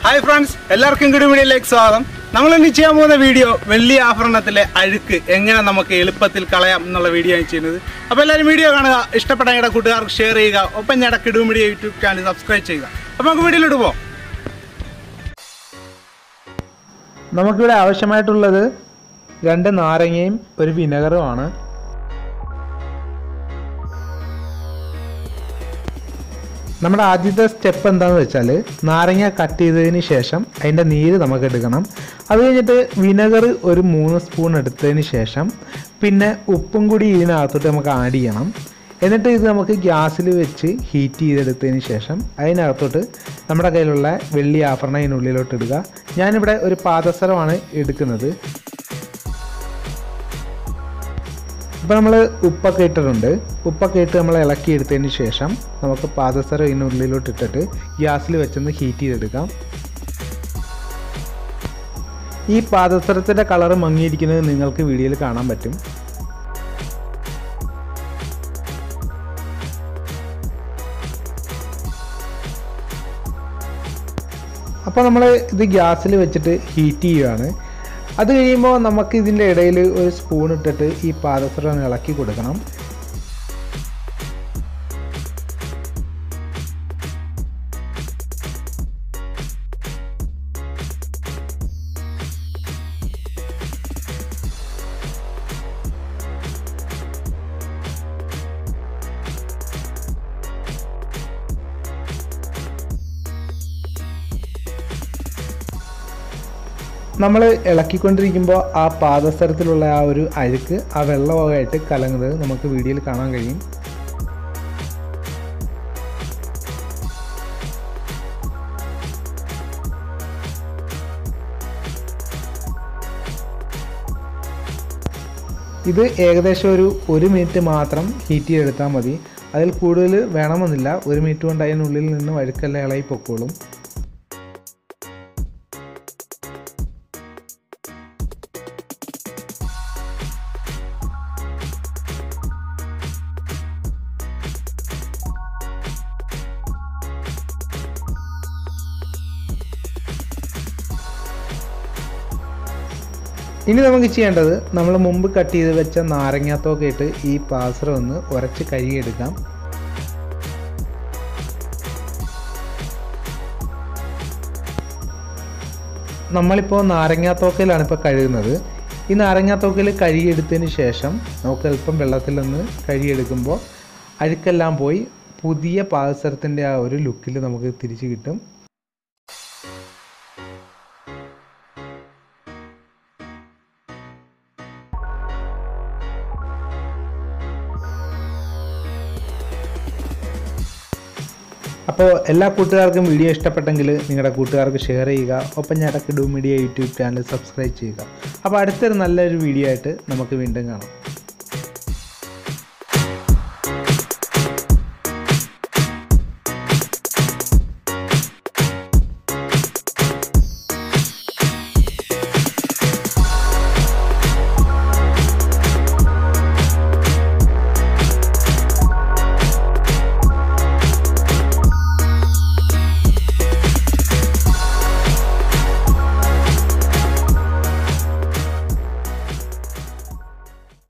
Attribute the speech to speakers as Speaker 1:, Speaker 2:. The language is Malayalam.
Speaker 1: ഹായ് ഫ്രണ്ട്സ് എല്ലാവർക്കും ഗുഡ് വീഡിയോയിലേക്ക് സ്വാഗതം നമ്മൾ ഇന്ന് ചെയ്യാൻ പോകുന്ന വീഡിയോ വെള്ളി ആഭരണത്തിലെ അഴുക്ക് എങ്ങനെ നമുക്ക് എളുപ്പത്തിൽ കളയാം എന്നുള്ള വീഡിയോ ആണ് ചെയ്യുന്നത് അപ്പോൾ എല്ലാവരും വീഡിയോ കാണുക ഇഷ്ടപ്പെട്ട ഞങ്ങളുടെ കൂട്ടുകാർക്ക് ഷെയർ ചെയ്യുക ഒപ്പം ഞങ്ങളുടെ Kidu media YouTube channel subscribe ചെയ്യുക അപ്പോൾ നമുക്ക് വീഡിയോയിലോട്ട് പോകാം
Speaker 2: നമുക്കിവിടെ ആവശ്യമായിട്ടുള്ളത് രണ്ട് നാരങ്ങയും ഒരു വിനെഗറുമാണ് നമ്മുടെ ആദ്യത്തെ സ്റ്റെപ്പ് എന്താണെന്ന് വെച്ചാൽ നാരങ്ങ കട്ട് ചെയ്തതിന് ശേഷം അതിൻ്റെ നീര് നമുക്ക് എടുക്കണം അത് കഴിഞ്ഞിട്ട് വിനെഗർ ഒരു മൂന്ന് സ്പൂൺ എടുത്തതിന് ശേഷം പിന്നെ ഉപ്പും കൂടി ഇതിനകത്തോട്ട് നമുക്ക് ആഡ് ചെയ്യണം എന്നിട്ട് ഇത് നമുക്ക് ഗ്യാസിൽ വെച്ച് ഹീറ്റ് ചെയ്തെടുത്തതിന് ശേഷം അതിനകത്തോട്ട് നമ്മുടെ കയ്യിലുള്ള വെള്ളി ആഭരണം ഇതിനുള്ളിലോട്ട് ഇടുക ഞാനിവിടെ ഒരു പാദസരമാണ് എടുക്കുന്നത് ഇപ്പോൾ നമ്മൾ ഉപ്പൊക്കെ ഇട്ടിട്ടുണ്ട് ഉപ്പൊക്കെ ഇട്ട് നമ്മൾ ഇളക്കി എടുത്തതിന് ശേഷം നമുക്ക് പാദസരം ഇതിനുള്ളിലോട്ട് ഇട്ടിട്ട് ഗ്യാസിൽ വെച്ചൊന്ന് ഹീറ്റ് ചെയ്തെടുക്കാം ഈ പാദസരത്തിൻ്റെ കളർ മങ്ങിയിരിക്കുന്നത് നിങ്ങൾക്ക് വീഡിയോയിൽ കാണാൻ പറ്റും അപ്പോൾ നമ്മൾ ഇത് ഗ്യാസിൽ വെച്ചിട്ട് ഹീറ്റ് ചെയ്യുകയാണ് അത് കഴിയുമ്പോൾ നമുക്ക് ഇതിൻ്റെ ഇടയിൽ ഒരു സ്പൂൺ ഇട്ടിട്ട് ഈ പാദസരം ഒന്ന് ഇളക്കി കൊടുക്കണം നമ്മൾ ഇളക്കിക്കൊണ്ടിരിക്കുമ്പോൾ ആ പാദസരത്തിലുള്ള ആ ഒരു അഴുക്ക് ആ വെള്ളമായിട്ട് കലങ്ങുന്നത് നമുക്ക് വീഡിയോയിൽ കാണാൻ കഴിയും ഇത് ഏകദേശം ഒരു ഒരു മിനിറ്റ് മാത്രം ഹീറ്റ് ചെയ്തെടുത്താൽ മതി അതിൽ കൂടുതൽ വേണമെന്നില്ല ഒരു മിനിറ്റ് കൊണ്ട് അതിനുള്ളിൽ നിന്ന് വഴുക്കെല്ലാം ഇളകി പൊക്കോളും ഇനി നമുക്ക് ചെയ്യേണ്ടത് നമ്മൾ മുമ്പ് കട്ട് ചെയ്ത് വെച്ച നാരങ്ങാത്തൊക്കെ ഇട്ട് ഈ പാത്രം ഒന്ന് ഉരച്ച് കഴുകിയെടുക്കാം നമ്മളിപ്പോൾ നാരങ്ങാത്തോക്കയിലാണ് ഇപ്പോൾ കഴുകുന്നത് ഈ നാരങ്ങാത്തോക്കയിൽ കഴുകിയെടുത്തതിന് ശേഷം നമുക്ക് അല്പം വെള്ളത്തിൽ നിന്ന് കഴുകിയെടുക്കുമ്പോൾ അഴുക്കെല്ലാം പോയി പുതിയ പാദസരത്തിൻ്റെ ആ ഒരു ലുക്കിൽ നമുക്ക് തിരിച്ച് കിട്ടും അപ്പോൾ എല്ലാ കൂട്ടുകാർക്കും വീഡിയോ ഇഷ്ടപ്പെട്ടെങ്കിൽ നിങ്ങളുടെ കൂട്ടുകാർക്ക് ഷെയർ ചെയ്യുക ഒപ്പം ഞങ്ങളുടെ Kidu media YouTube channel subscribe ചെയ്യുക അപ്പോൾ അടുത്തൊരു നല്ലൊരു വീഡിയോ ആയിട്ട് നമുക്ക് വീണ്ടും കാണാം